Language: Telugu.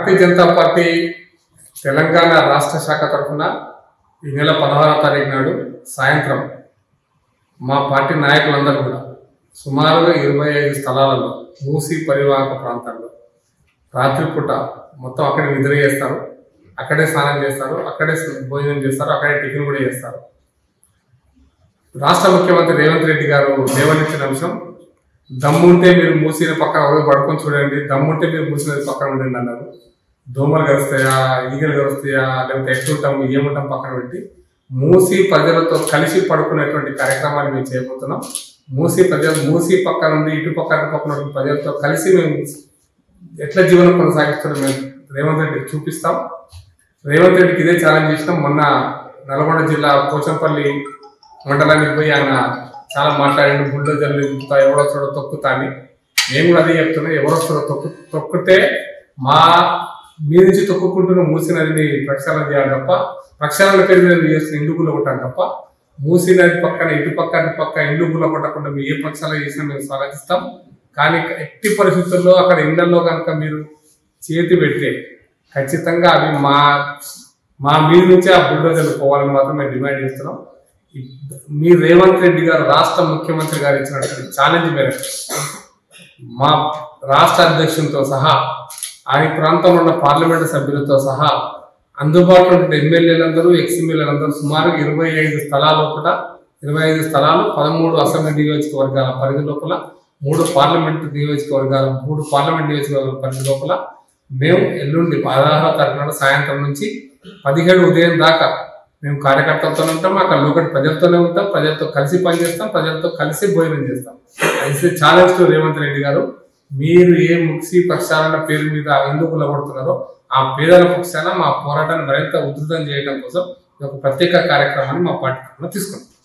భారతీయ జనతా పార్టీ తెలంగాణ రాష్ట్ర శాఖ తరఫున ఈ నెల పదహారవ తారీఖు నాడు సాయంత్రం మా పార్టీ నాయకులందరూ కూడా సుమారుగా ఇరవై ఐదు స్థలాలలో మూసి పరివాహక ప్రాంతాల్లో రాత్రిపూట మొత్తం అక్కడే నిద్ర చేస్తారు అక్కడే స్నానం చేస్తారు అక్కడే భోజనం చేస్తారు అక్కడే టిఫిన్ కూడా చేస్తారు రాష్ట్ర ముఖ్యమంత్రి రేవంత్ రెడ్డి గారు లేవనెత్తిన అంశం దమ్ముంటే మీరు మూసిన పక్కన ఒకరు పడుకొని చూడండి దమ్ముంటే మీరు మూసిన పక్కన ఉండండి అన్నారు దోమలు గరుస్తాయా ఈగలు గరుస్తాయా లేకపోతే ఎట్లుంటాం ఏముంటాం పక్కన పెట్టి మూసి ప్రజలతో కలిసి పడుకునేటువంటి కార్యక్రమాన్ని మేము చేయబోతున్నాం మూసి ప్రజలు మూసి పక్క నుండి ఇటు పక్క అటు పక్కన ఉన్న ప్రజలతో కలిసి మేము ఎట్లా జీవనం కొనసాగిస్తున్నాం మేము రేవంత్ రెడ్డికి చూపిస్తాం రేవంత్ రెడ్డికి ఇదే ఛాలెంజ్ చేసినాం మొన్న నల్గొండ జిల్లా పోచంపల్లి మండలానికి పోయి ఆయన చాలా మాట్లాడిండు బుల్డోజర్లు దింపుతా ఎవరో చూడ తొక్కుతా అని మేము కూడా అదే చెప్తున్నాం ఎవరో చూడ తొక్కు తొక్కితే మా మీ నుంచి తొక్కుకుంటున్న మూసి నదిని ప్రక్షాళన చేయాలి తప్ప ప్రక్షాళన పేరు మీద చేస్తున్న ఇండు గుల్ల కొట్టాలి తప్ప మూసి నది పక్కన ఇటు పక్క అటు పక్క ఇండు గుల్ల కొట్టకుండా మీరు ఏ ప్రక్షాళన చేసినా మేము స్వాగతిస్తాం కానీ ఎట్టి పరిస్థితుల్లో అక్కడ ఇళ్లలో కనుక మీరు చేతి పెడితే ఖచ్చితంగా అవి మా మా మీద నుంచి ఆ బుల్డోజర్లు పోవాలని మాత్రం మేము డిమాండ్ చేస్తున్నాం ఈ- మీ రేవంత్ రెడ్డి గారు రాష్ట్ర ముఖ్యమంత్రి గారు ఇచ్చినటువంటి ఛాలెంజ్ మేరకు మా రాష్ట్ర అధ్యక్షులతో సహా ఆ ఈ ప్రాంతంలో ఉన్న పార్లమెంటు సభ్యులతో సహా అందుబాటులో ఉన్న ఎమ్మెల్యేలందరూ ఎక్స్ ఎమ్మెల్యేలందరూ సుమారు ఇరవై ఐదు స్థలాల లోపల ఇరవై ఐదు స్థలాలు పదమూడు అసెంబ్లీ నియోజకవర్గాల పరిధి లోపల మూడు పార్లమెంట్ నియోజకవర్గాల మూడు పార్లమెంట్ నియోజకవర్గాల పరిధి లోపల మేము ఎల్లుండి పదహారవ తారీఖు నాడు సాయంత్రం నుంచి పదిహేడు ఉదయం దాకా మేము కార్యకర్తలతో ఉంటాం అక్కడ లోకల్ ప్రజలతోనే ఉంటాం ప్రజలతో కలిసి పనిచేస్తాం ప్రజలతో కలిసి భోజనం చేస్తాం అయితే ఛాలెంజ్ టు రేవంత్ రెడ్డి గారు మీరు ఏ ముక్సి పక్షాలన్న పేరు మీద ఎందుకు నిలబడుతున్నారో ఆ పేదల పక్షాన మా పోరాటాన్ని మరింత ఉధృతం చేయడం కోసం ఒక ప్రత్యేక కార్యక్రమాన్ని మా పార్టీ తరఫున తీసుకుంటాం